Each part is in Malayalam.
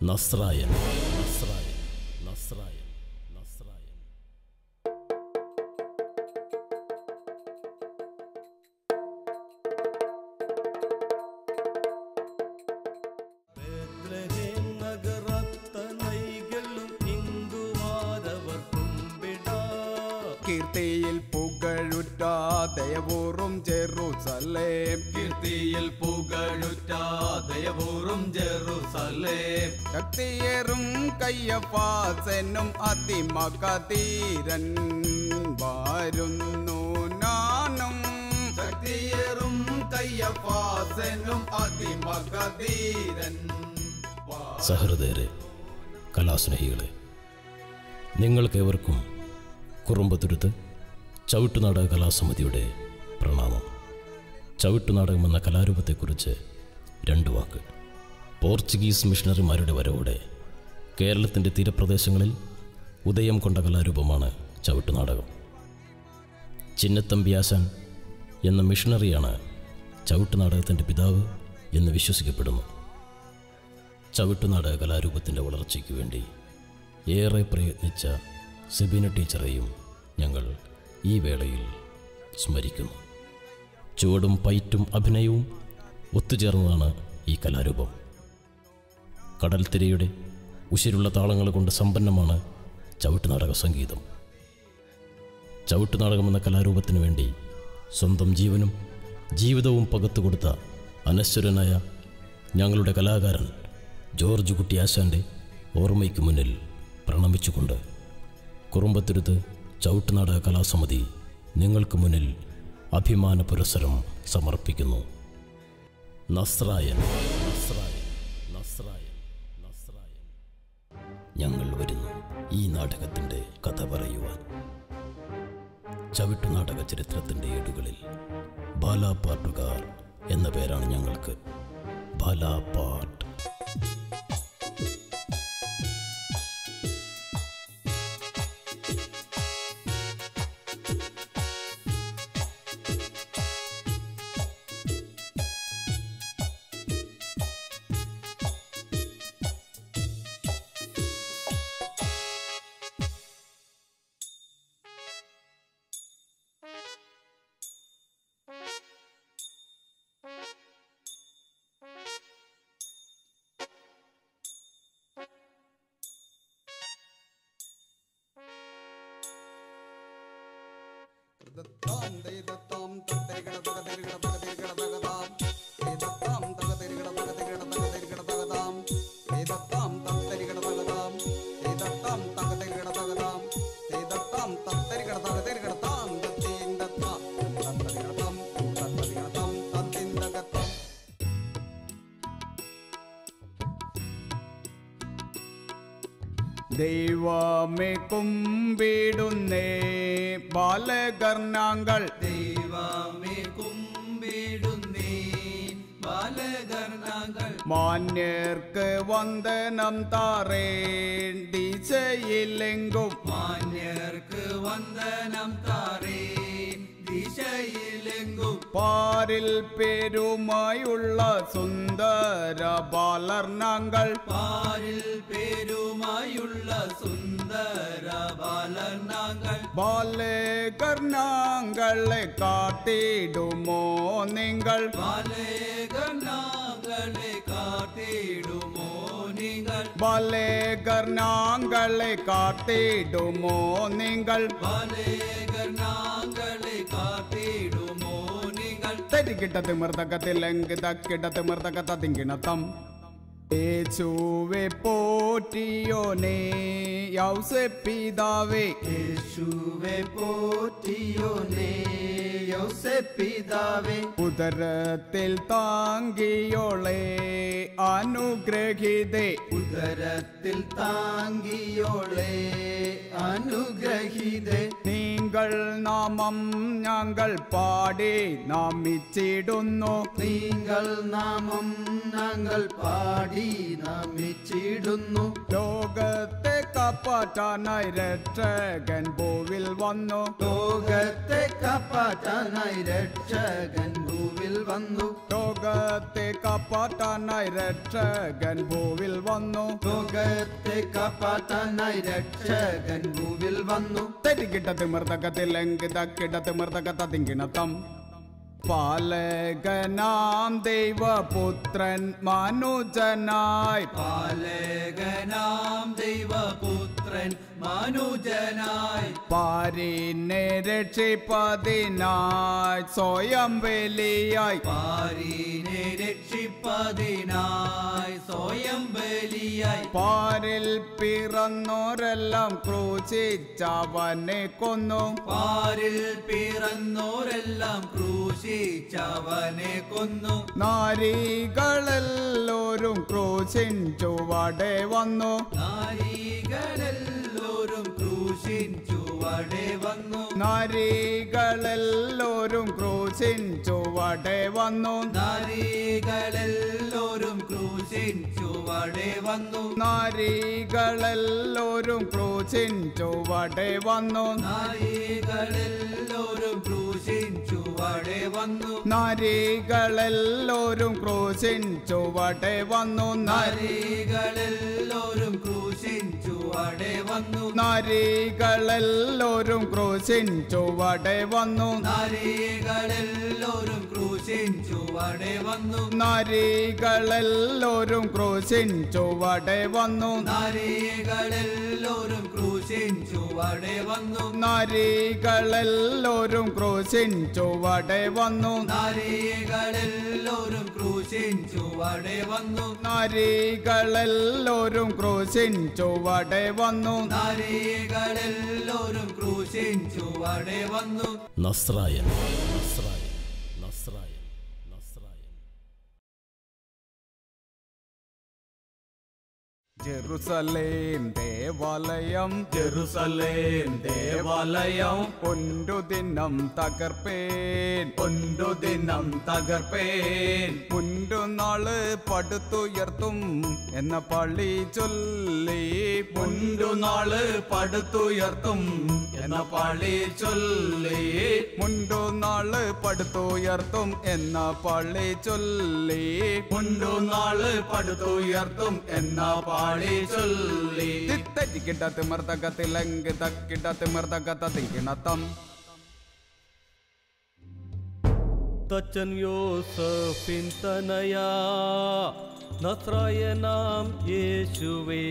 നസ്രായൻ നസ്രായൻ നസ്രായൻ നസ്രായൻ ബേത്ലഹേം നഗരത്തനൈകളും ഇങ്കുമാരവർ കുമ്പിടാ കീർത്തിയിൽ പുകഴുറ്റ ദയവൂറും ജെറുസലേം കീർത്തിയിൽ പുകഴുറ്റാതയപൂറും ജെറുസലേം ശക്തിയേറും കയ്യപ്പാസനും അതിമകതീരൻ വാരുന്നു നാനും ശക്തിയേറും കയ്യപ്പാസനും അതിമകധീരൻ സഹൃദയരെ കലാസ്നേഹികളെ നിങ്ങൾക്കേവർക്കും കുറുമ്പത്തുരുത്ത് ചവിട്ടുനാടക കലാസമിതിയുടെ പ്രണാമം ചവിട്ടുനാടകം എന്ന കലാരൂപത്തെക്കുറിച്ച് രണ്ട് വാക്ക് പോർച്ചുഗീസ് മിഷണറിമാരുടെ വരവോടെ കേരളത്തിൻ്റെ തീരപ്രദേശങ്ങളിൽ ഉദയം കൊണ്ട കലാരൂപമാണ് ചവിട്ടുനാടകം ചിന്നത്തമ്പിയാശാൻ എന്ന മിഷണറിയാണ് ചവിട്ടുനാടകത്തിൻ്റെ പിതാവ് എന്ന് വിശ്വസിക്കപ്പെടുന്നു ചവിട്ടുനാടക കലാരൂപത്തിൻ്റെ വളർച്ചയ്ക്ക് വേണ്ടി ഏറെ പ്രയത്നിച്ച സെബിന ടീച്ചറെയും ഞങ്ങൾ ഈ വേളയിൽ സ്മരിക്കുന്നു ചുവടും പയറ്റും അഭിനയവും ഒത്തുചേർന്നതാണ് ഈ കലാരൂപം കടൽത്തിരയുടെ ഉശിരുള്ള താളങ്ങൾ കൊണ്ട് സമ്പന്നമാണ് ചവിട്ടുനാടക സംഗീതം ചവിട്ടുനാടകം എന്ന കലാരൂപത്തിനു വേണ്ടി സ്വന്തം ജീവനും ജീവിതവും പകത്തുകൊടുത്ത അനശ്വരനായ ഞങ്ങളുടെ കലാകാരൻ ജോർജ് കുട്ടിയാശാൻ്റെ ഓർമ്മയ്ക്ക് മുന്നിൽ പ്രണമിച്ചുകൊണ്ട് കുറുമ്പത്തുരുത്ത് ചവിട്ടുനാടക കലാസമിതി നിങ്ങൾക്ക് മുന്നിൽ അഭിമാന പുരസ്സരം സമർപ്പിക്കുന്നു നസ്രായൻ നസ്രായൻ നസ്രായൻ നസ്രായൻ ഞങ്ങൾ വരുന്നു ഈ നാടകത്തിൻ്റെ കഥ പറയുവാൻ ചവിട്ടുനാടക ചരിത്രത്തിൻ്റെ ഏടുകളിൽ ബാലാപ്പാട്ടുകാർ എന്ന പേരാണ് ഞങ്ങൾക്ക് ബാലാപ്പാട്ട് ദത്താം ദൈദത്താം തത്തരികിട തകതിരികിട തകതിരികിട തകതാം ദൈദത്താം തകതിരികിട തകതിരികിട തകതിരികിട തകതാം ദൈദത്താം തത്തരികിട തകതാം ദൈദത്താം തകതിരികിട തകതാം ദൈദത്താം തത്തരികിട തകതിരികിട താം ദത്തീന്തത്താം തത്തരികിടതാം തത്തരികിടതാം തത്തിന്തകത്താം ദൈവമേ കുമ്പിടുന്നേ ബാലകർണാങ്കൾ ദൈവമേ കുമ്പിടുന്നേ ബാലകർണകൾ മാന്യർക്ക് വന്ദനം താറേണ്ടിച്ചയില്ലെങ്കും മാന്യർക്ക് വന്ദനം താറേ ദിശയിലെങ്കും പാരിൽ പേരുമായുള്ള സുന്ദര ബാലർണാങ്കൾ പാരിൽ പേരുമായുള്ള സുന്ദര ബാലർണങ്ങൾ ബാലകർണാങ്കളെ കാട്ടിടുമോ നിങ്ങൾ ബാലകർണങ്ങളെ കാട്ടിടുമോ നിങ്ങൾ ബാലകർണാങ്കളെ കാട്ടിടുമോ നിങ്ങൾ ബാലകർണങ്ങളെ കാട്ടിടുമോ നിങ്ങൾ തരികിട്ട തിമിർത്തകത്തിലെങ്ക് തക്കിട തിമിർത്തക തതിങ്കിണത്തം യേശുവെ പോറ്റിയോനേ യൗസെ പിതാവേ യേശുവെ പോറ്റിയോനേ യോസെപ്പിതാവേ ഉദരത്തിൽ താങ്കിയോളെ അനുഗ്രഹിതേ ഉദരത്തിൽ താങ്കിയോളെ അനുഗ്രഹീതേ നിങ്ങൾ നാമം ഞങ്ങൾ പാടി നാമിച്ചിടുന്നു നിങ്ങൾ നാമം ഞങ്ങൾ പാടി നമിച്ചിടുന്നു ലോകത്തെ കാപ്പാറ്റാനായി രക്ഷകൻ ഭൂവിൽ വന്നു ലോകത്തെ കാപ്പാറ്റാനായി രക്ഷകൻ ഭൂവിൽ വന്നു ലോകത്തെ കാപ്പാറ്റാനായി രക്ഷകൻ ഭൂവിൽ വന്നു ലോകത്തെ കാപ്പാറ്റാനായി രക്ഷകൻ ഭൂവിൽ വന്നു തെറ്റിക്കിട്ട തിമിർത്തകത്തിലെങ്കി തക്കിട തിമിർത്തക തതിങ്കിണത്തം പാലകനാം ദൈവപുത്രൻ മനുജനായി പാലകനാം ദൈവപുത്രൻ മനുജനായി പാരിനെ രക്ഷിപ്പതിനായി സ്വയം ബലിയായി പാരീനെ രക്ഷിപ്പതിനായി സ്വയം ബലിയായി പാരിൽ പിറന്നോരെല്ലാം ക്രൂശിച്ചവനെ കൊന്നു പാരിൽ പിറന്നോരെല്ലാം ക്രൂശിച്ചവനെ കൊന്നു നാരികളെല്ലോരും ക്രൂശിൻ ചുവടെ വന്നു നാരികളെല്ലോരും ക്രൂശിൻ ചുവടെ വന്നു നാരികളെല്ലോരും ക്രൂശിൻ ചുവടെ വന്നു നാരികളെല്ലോരും ക്രൂശിൻ ചുവടെ വന്നു നാരികളെല്ലോരും ക്രൂശിൻ ചുവടെ വന്നു നാരികളെല്ലോരും ക്രൂശിൻ ചുവടെ വന്നു നാരികളെല്ലോരും ക്രൂശിൻ ചുവടെ വന്നു നാരികളെല്ലോരും ക്രൂശിൻ ചുവടെ വന്നു നാരികളെല്ലോരും ക്രൂശിൻ ചുവടെ വന്നു നാരികളെല്ലോരും ക്രൂശിൻ ചുവടെ വന്നു നാരികളെല്ലോരും ക്രൂശിൻ ചുവടെ വന്നു നാരികളെല്ലോരും ക്രൂശിൻ ചുവടെ വന്നു നാരികളെല്ലോരും ക്രൂശിൻ ചുവടെ വന്നു നാരികളെല്ലോരും ക്രൂശിൻ ചുവടെ വന്നു നാരികളെല്ലോരും ക്രൂശിൻ ചുവടെ വന്നു നാരികളെല്ലോരും ക്രൂശിൻ ചുവടെ വന്നു നസ്രായൻ നസ്രായൻ നസ്രായൻ നസ്രായൻ ജെറുസലേം ദേവാലയം ജെറുസലേം ദേവാലയം ഒൻഡു ദിനം തകർപ്പേൻ കൊണ്ടു ദിനം തകർപ്പേൻ മുൻഡു നാള് പടുത്തുയർത്തും എന്ന പള്ളി ചൊല്ലി മുണ്ടു നാള് പടുത്തുയർത്തും എന്ന പള്ളി ചൊല്ലി മുണ്ടു നാള് പടുത്തുയർത്തും എന്ന പള്ളി ചൊല്ലി മുണ്ടു നാള് പടുത്തുയർത്തും എന്ന പാളി ചൊല്ലി തിത്തരിക്കിട്ട തിമർത്തകത്തിലങ്ക് തക്കിട്ട തിമർത്തക തതികിണത്തം തച്ചൻ യോസഫിൻ തനയാ നസ്രായനാം യേശുവേ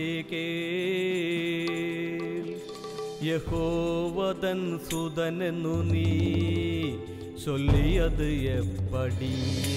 കേൾ യഹോവതൻ സുതനെന്നു നീ ചൊല്ലിയത് എപ്പടിയേ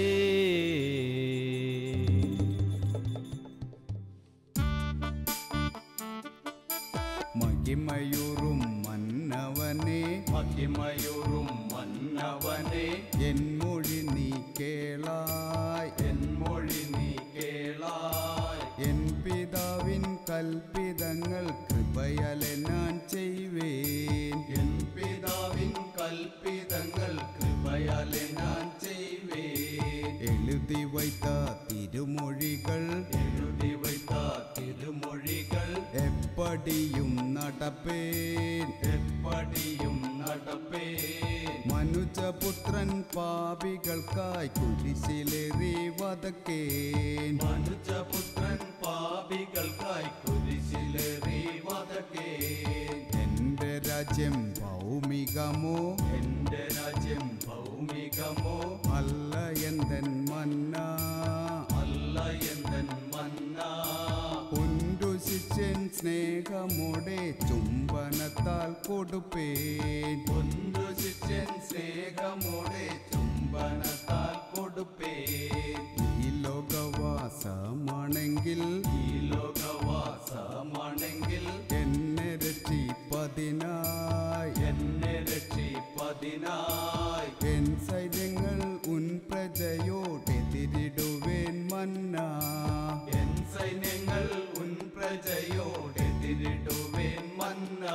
മഹിമയൂറും മന്നവനെ മഹിമയൂറും മന്നവനെ എൻ മൊഴി നീ കേളായി എൻ മൊഴി നീ കേളായി എൻ പിതാവിൻ കൽപ്പിതങ്ങൾ കൃപയലെ ഞാൻ ചെയ്വേൻ എൻ പിതാവിൻ കൽപ്പിതങ്ങൾ കൃപയാലെ ഞാൻ ചെയ്വേ എഴുതി വൈത്ത തിരുമൊഴികൾ എഴുതി വൈത്ത തിരുമൊഴികൾ എപ്പടിയും നടപ്പേൻ എപ്പടിയും നടപ്പേ മനുജപുത്രൻ പാപികൾക്കായി കുരിശിലേറി വതക്കേൻ മനുജപുത്രൻ പാപികൾക്കായി കുരിശിലേറി വതക്കേ എന്റെ രാജ്യം ഭൗമികമോ എന്റെ രാജ്യം ഭൗമികമോ അല്ല എന്തൻ മന്ന അല്ല എന്തൻ മന്ന ഉണ്ടു ശിഷ്യൻ സ്നേഹമോടെ ചുംബനത്താൽ കൊടുപ്പേൻ ഒന്നു ശിഷ്യൻ സ്നേഹമോടെ ചുംബനത്താൽ കൊടുപ്പേ ഈ ലോകവാസമാണെങ്കിൽ ഈ ലോകവാസമാണെങ്കിൽ എന്നെ രക്ഷിപ്പതിനായി എന്നെ രക്ഷിപ്പതിനായി എൻ സൈന്യങ്ങൾ ഉൻ പ്രജയോടെതിരിടുവേൻ മന്ന എൻ സൈന്യങ്ങൾ ഉൻ പ്രജയോടെതിരിടുവേൻ മന്ന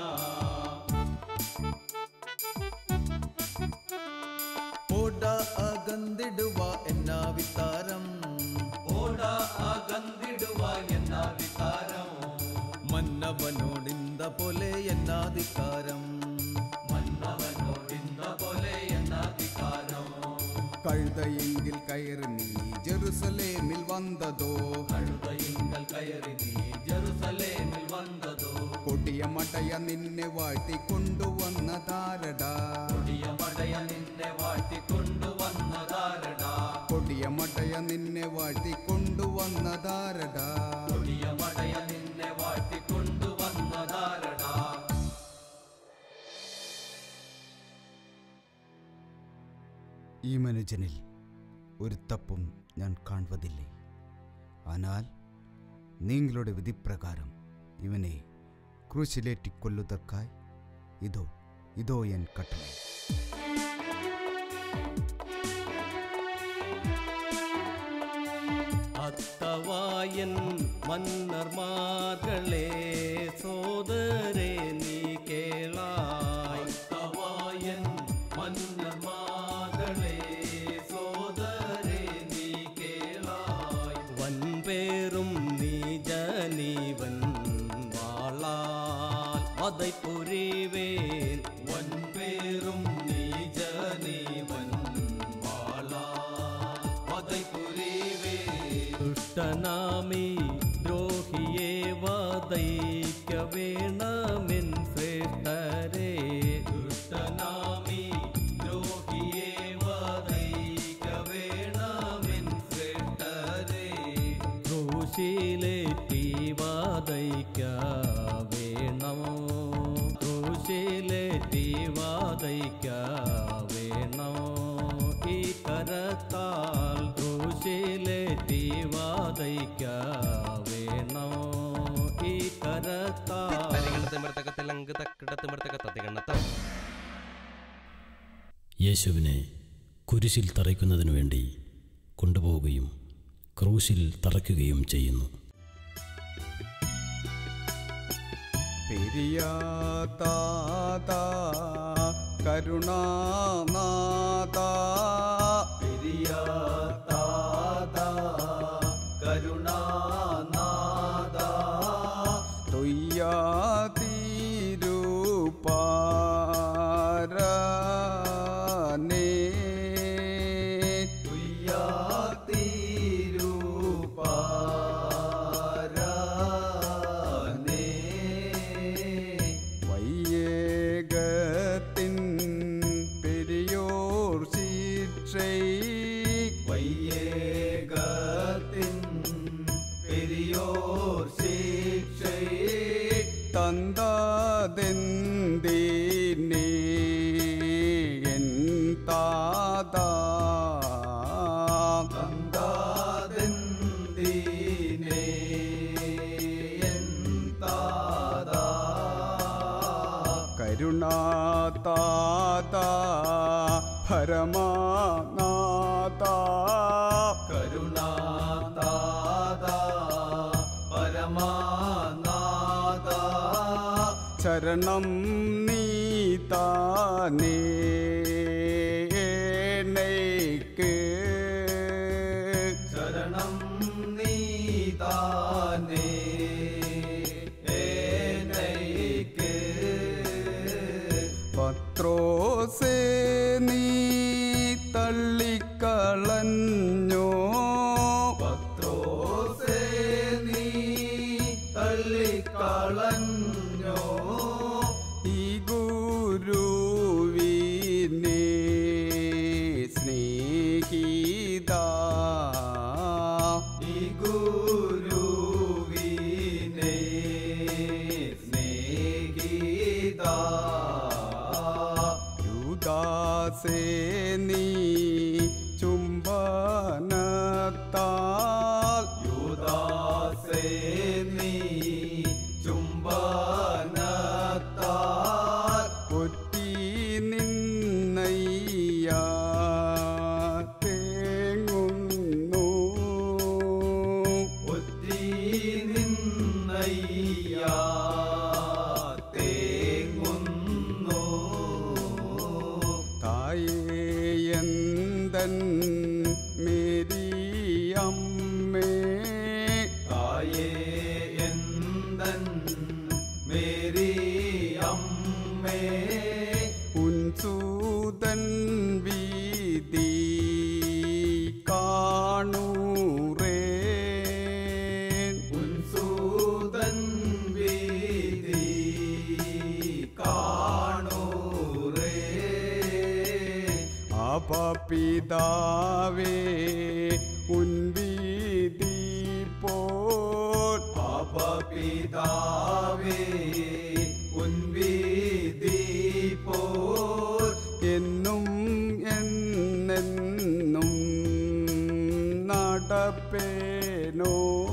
ഓട അകന്നിടുവ എന്നാ വിത്താരം ഓട അകന്നിടുവാൻ എന്ന വികാരം മന്ന മന്നവനോടിന്ത പോലെ എന്നാധികാരം മന്നവനോടിന്ന പോലെ എന്നാധികാരം കഴുതയെങ്കിൽ കയറി നീ ജെറുസലേമിൽ വന്നതോ കഴുതയിങ്കൽ കയറി നീ ജെറുസലേമിൽ വന്നതോ കൊടിയ മടയ നിന്നെ വാഴ്ത്തി കൊണ്ടുവന്നതാരടാ കൊടിയ മടയ നിന്നെ വാട്ടിക്കൊണ്ടുവന്നതാരടാ കൊടിയ മടയ നിന്നെ വാഴ്ത്തി കൊണ്ടുവന്നതാരടാ കൊടിയ മടയ നിന്നെ വാട്ടിക്കൊണ്ടുവന്നതാരടാ ഈ മനുജനിൽ ഒരു തപ്പും ഞാൻ കാണുവതില്ലേ ஆனால் നിങ്ങളുടെ വിധിപ്രകാരം ഇവനെ ക്രൂശിലേറ്റി കൊല്ലുതർക്കായി ഇതോ ഇതോ എൻ കട്ടളை അത്തവായൻ മന്നർമാർകളെ സോദരേ നീ കേളായി തവായൻ മന്നർമാകളെ സോദരേ നീ കേളായി വൻപേറും നീ ജനീവൻ വാളാൽ വதை പുരിവേൻ വൻപേരും നീ ജനീവൻ വാളാ വதை പുരീവേ ദുഷ്ടനാമി ദ്രോഹിയെ വതയ്ക്ക വേണമെൻ ശ്രേഷ്ഠരെ ദുഷ്ടനാമി ദ്രോഹിയെ വധൈക വേണമെൻ ശ്രേഷ്ഠരേ ക്രൂശിലേറ്റി വതയ്ക്ക വേണം ക്രൂശിലേറ്റി വതയ്ക്ക വേണം ഈ കരത്താൽ ക്രൂശിലേറ്റി വതയ്ക്ക വേണം ഈ കരത്താൽ യേശുവിനെ കുരിശിൽ തറയ്ക്കുന്നതിനു വേണ്ടി കൊണ്ടുപോവുകയും ക്രൂശിൽ തറയ്ക്കുകയും ചെയ്യുന്നു പെരിയാതാത കരുണാനാഥ പെരിയാതാത കരുണാനാദ തൊയ്യാതിരുപ്പാരനേ തുയ്യാതിരുപാരനേ വയ്യേകത്തിൻ പെരിയോർ ശിക്ഷை വയ്യേകത്തിൻ പെരിയോർ ശിക്ഷൈ തന്തതെന്തിനേ എൻ താതാ തന്താതെന്തിനേ എന്താദാ കരുണാതാത പരമാനാഥ കരുണാതാദ പരമാനാദ ചരണം നീതാനേ ഏനൈക്ക് ശരണം നീതാനേ ഏനൈക്ക് പത്രോസേ നീ തള്ളിക്കളഞ്ഞോ പത്രോസേ നീ തള്ളിക്കളഞ്ഞോ ഈ ഗുരുവിനെ സ്നേഹിത ഈ ഗുരുവിനെ സ്നേഹിത യുദാസേ നീ ചുംബനത്താൽ യുദാസേ നീ ചുംബനത്താൽ ഒറ്റി നിന്നയ്യ തേങ്ങുന്നു ഒത്തി നിന്നയ്യ തേങ്ങുന്നു തായേയന്തൻ മേരിയമ്മേ തായേ എന്തൻ മേരി അമ്മേ ഉൻസൂതൻ വീതി കാണൂറേ ഉൻസൂതൻ വീതി കാണൂറേ അപപിതാവേ ഉൻവീതി പോൽ പാപ പിതാവേ ഉൻവീതി പോൽ എന്നും എന്നെന്നും നടപ്പേനോ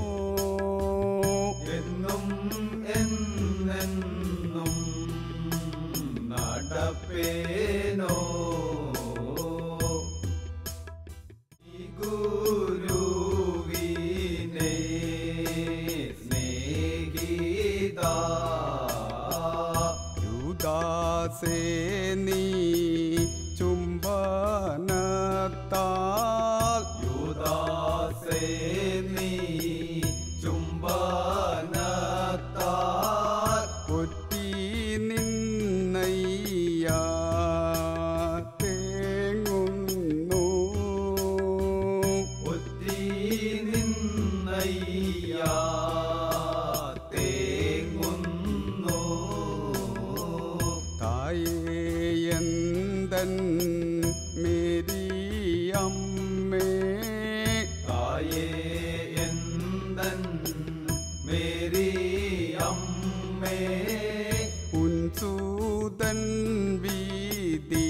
എന്നും എന്നെന്നും നടപ്പേനോ ഈ ഗുരുവിനെ സ്നേഹിത യുദാസേ നീ ചുംബനത്താൽ യുദാസേ നീ ചുംബനത്താൽ ഒറ്റി നിന്നയ്യ തേങ്ങുന്നു ഒത്തി നിന്നയ്യ തേങ്ങുന്നു തായേയന്തൻ മേരിയമ്മേ തായേ എന്തൻ മേരി അമ്മേ ഉൻസൂതൻ വീതി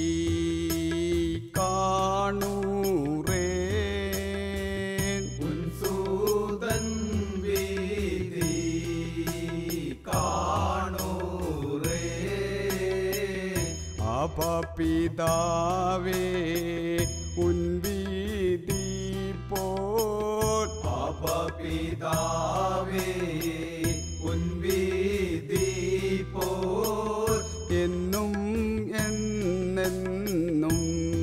കാണൂറേ ഉൻസൂതൻ വീതി കാണൂറേ അപപിതാവേ ഉൻവീതി പോൽ പാപ പിതാവേ ഉൻവീതി പോൽ എന്നും എന്നെന്നും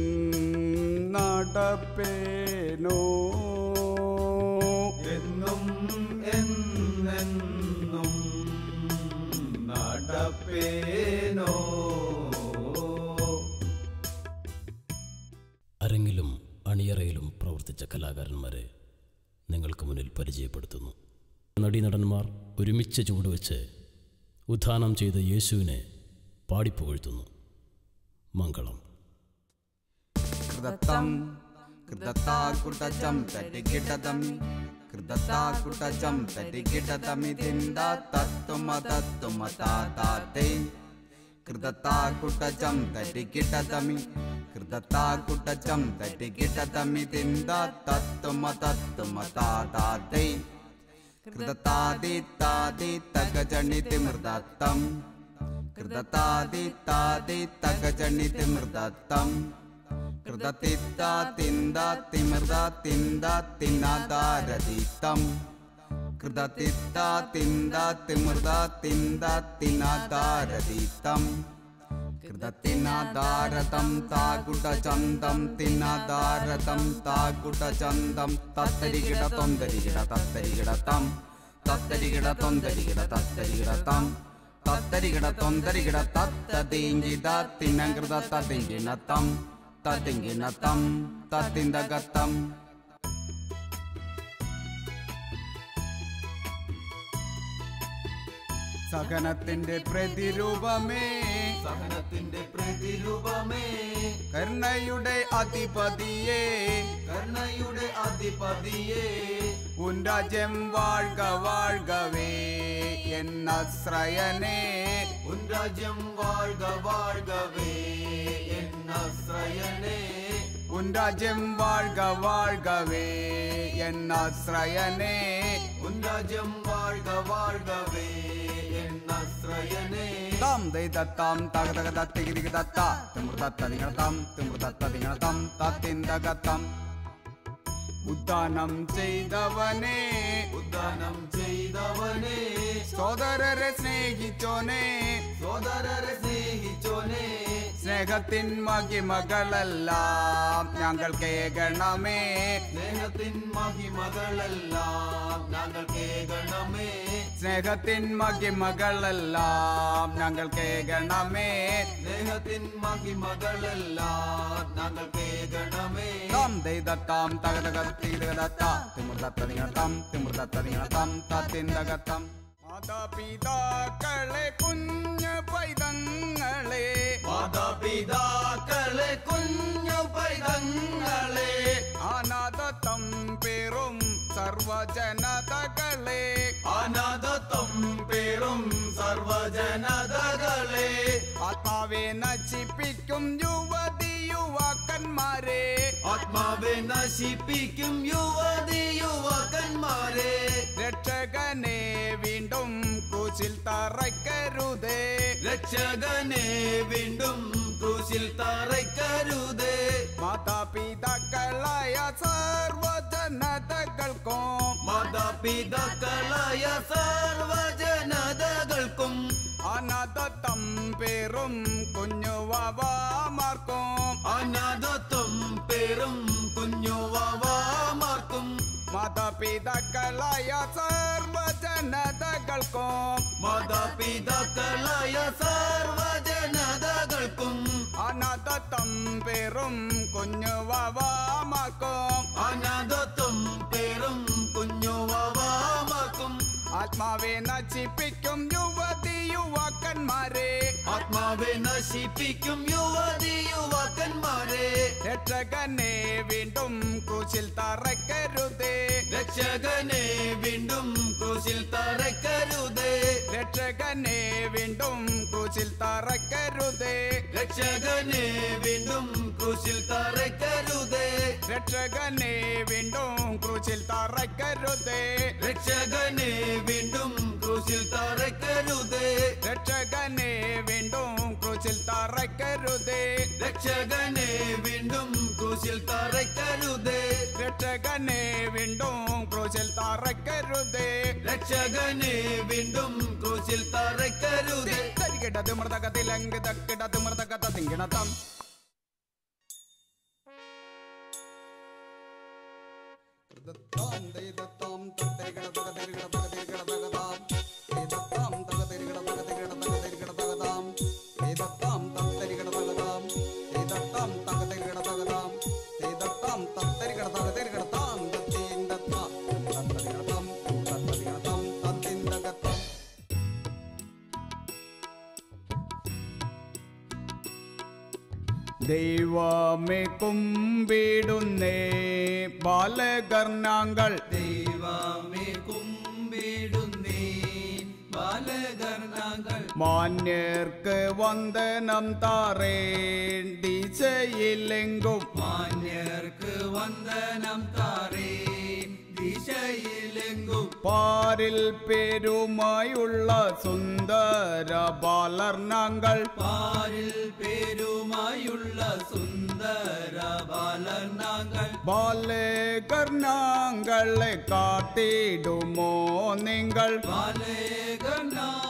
നടപ്പേനോ എന്നും എന്നെന്നും നടപ്പേനോ അരങ്ങിലും അണിയറയിലും പ്രവർത്തിച്ച കലാകാരന്മാരെ നിങ്ങൾക്ക് മുന്നിൽ പരിചയപ്പെടുത്തുന്നു നടീനടന്മാർ ഒരുമിച്ച് ചുവടുവെച്ച് ഉത്ഥാനം ചെയ്ത യേശുവിനെ പാടിപ്പുകഴ്ത്തുന്നു മംഗളം കൃതത്തം കൃതത്താ കുട്ടച്ചം തട്ടിക്കിട്ടതമി കൃതത്താ കുട്ടച്ചം തട്ടിക്കിട്ടതമി തിന്ത തത്തുമ തത്തുമ താത്തേ കൃതത്താ കുട്ടച്ചം തട്ടിക്കിട്ടതമി കൃതത്താ കുട്ടച്ചം തട്ടിക്കിട്ടതമി തിന്ത തത്തുമ തത്തുമ താത്തേ കൃതത്താതി താതി തകജണിതി മൃദത്തം കൃതത്താതി താതി തകജണിതി മൃദത്തം കൃതത്തിത്ത തിന്ത തിമൃത തിന്ത തിന്നതാരതീത്തം കൃതത്തിത്ത തിന്ത തിമൃത തിന്ത തിന്നതാരതീത്തം കൃതത്തിനാധാരതം താകുടചന്തം തിന്നധാരതം താകുടചന്തം തത്തരികിട തൊന്തരികിട തത്തരികിടത്തം തത്തരികിട തൊന്തരികിട തത്തരികിടത്തം തത്തരികിട തൊന്തരികിട തത്തതിങ്കിട തിന്നകൃത തതിങ്കിണത്തം തതിങ്കിണത്തം തത്തിന്തകത്തം സഹനത്തിന്റെ പ്രതിരൂപമേ സഹനത്തിന്റെ പ്രതിരൂപമേ കരുണയുടെ അധിപതിയേ കരുണയുടെ അധിപതിയേ ഉൻ രാജ്യം വാഴ്ക വാഴ്കവേ എന്നശ്രയനേ ഉൻ രാജ്യം വാഴ്ക വാഴ്കവേ എന്നാശ്രയനേ ഉൻ രാജ്യം വാഴ്ക വാഴ്കവേ എന്നാശ്രയനേ ഉൻ രാജ്യം വാഴ്ക വാഴ്കവേ എന്നാശ്രയനേ താം ദൈതത്താം തക തക തത്തികിരിക തത്ത തിമൃതത്ത നിങ്ങളത്താം തിമൃതത്ത നിങ്ങളത്താം തത്തിന്തകത്തം ഉദ്ധാനം ചെയ്തവനേ ഉദ്ധാനം ചെയ്തവനേ സോദരരെ സ്നേഹിച്ചോനേ സോദരരെ സ്നേഹിച്ചോനേ സ്നേഹത്തിൻ മഹിമകളെല്ലാം ഞങ്ങൾ കേൾക്കണമേ സ്നേഹത്തിൻ മഹിമകളെല്ലാം ഞങ്ങൾ കേൾക്കണമേ സ്നേഹത്തിൻ മഹിമകളെല്ലാം ഞങ്ങൾ കേൾക്കണമേ സ്നേഹത്തിൻ മഹിമകളെല്ലാം ഞങ്ങൾ കേൾക്കണമേ താം ദൈതത്താം തകതകത്തീതകതത്ത തിമൃതത്ത നിങ്ങളത്തം തിമൃതത്ത നിങ്ങളത്തം തത്തിന്തകത്തം മാതാപിതാക്കളെ കുഞ്ഞു പൈതങ്ങളെ മാതാപിതാക്കളെ കുഞ്ഞു പൈതങ്ങളെ അനാഥത്തം പേറും സർവജനതകളെ അനാഥത്വം പേറും സർവജനതകളെ ആത്മാവെ നശിപ്പിക്കും യുവതി യുവാക്കന്മാരെ ആത്മാവെ നശിപ്പിക്കും യുവതി യുവാക്കന്മാരെ രക്ഷകനെ വീണ്ടും ക്രൂശിൽ തറയ്ക്കരുതേ രക്ഷകനെ വീണ്ടും ക്രൂശിൽ തറയ്ക്കരുതേ മാതാപിതാക്കളായ സർവജനതകൾക്കും മാതാപിതാക്കളായ സർവജനതകൾക്കും അനാഥത്തം പേറും കുഞ്ഞുവാവാമാർക്കും അനാഥത്വം പേരും കുഞ്ഞുവാമാർക്കും മാതാപിതാക്കളായ സർവജനതകൾക്കും മാതാപിതാക്കളായ സർവജനതകൾക്കും അനാഥത്തം പേറും കുഞ്ഞുവാവാമാർക്കും അനാഥത്വം പേരും കുഞ്ഞുവാമാർക്കും ആത്മാവെ നശിപ്പിക്കും യുവതി യുവാക്കന്മാരെ ആത്മാവെ നശിപ്പിക്കും യുവതി യുവാക്കന്മാരെ രക്ഷകനെ വീണ്ടും ക്രൂശിൽ തറയ്ക്കരുതേ രക്ഷകനെ വീണ്ടും ക്രൂശിൽ തറയ്ക്കരുതേ രക്ഷകനെ വീണ്ടും ക്രൂശിൽ തറയ്ക്കരുതേ രക്ഷകനെ വീണ്ടും ക്രൂശിൽ തറയ്ക്കരുതേ രക്ഷകനെ വീണ്ടും ക്രൂശിൽ തറയ്ക്കരുതേ രക്ഷകനെ വീണ്ടും ക്രൂശിൽ തറയ്ക്കരുതേ രക്ഷകനെ വീണ്ടും ക്രൂശിൽ തറയ്ക്കരുതേ രക്ഷകനെ വീണ്ടും ക്രൂശിൽ തറയ്ക്കരുതേ രക്ഷകനെ വീണ്ടും ക്രൂശിൽ തറയ്ക്കരുതേ രക്ഷകനെ വീണ്ടും ക്രൂശിൽ തറയ്ക്കരുതേ തരികിടത് മൃതകത്തിലങ്ക് തക്കിടത് മൃതകത തിങ്കിണതം ദൈവമേ കുമ്പിടുന്നേ ബാലകർണാങ്കൾ ദൈവമേ കുമ്പിടുന്നേ ബാലകർണങ്ങൾ മാന്യർക്ക് വന്ദനം താറേണ്ടിച്ചയില്ലെങ്കും മാന്യർക്ക് വന്ദനം താറേ ദിശയിലെങ്കും പാരിൽ പേരുമായുള്ള സുന്ദര ബാലർണാങ്കൾ പാരിൽ പേരുമായുള്ള സുന്ദര ബാലർണങ്ങൾ ബാലകർണാങ്കളെ കാട്ടിടുമോ നിങ്ങൾ ബാലകർണ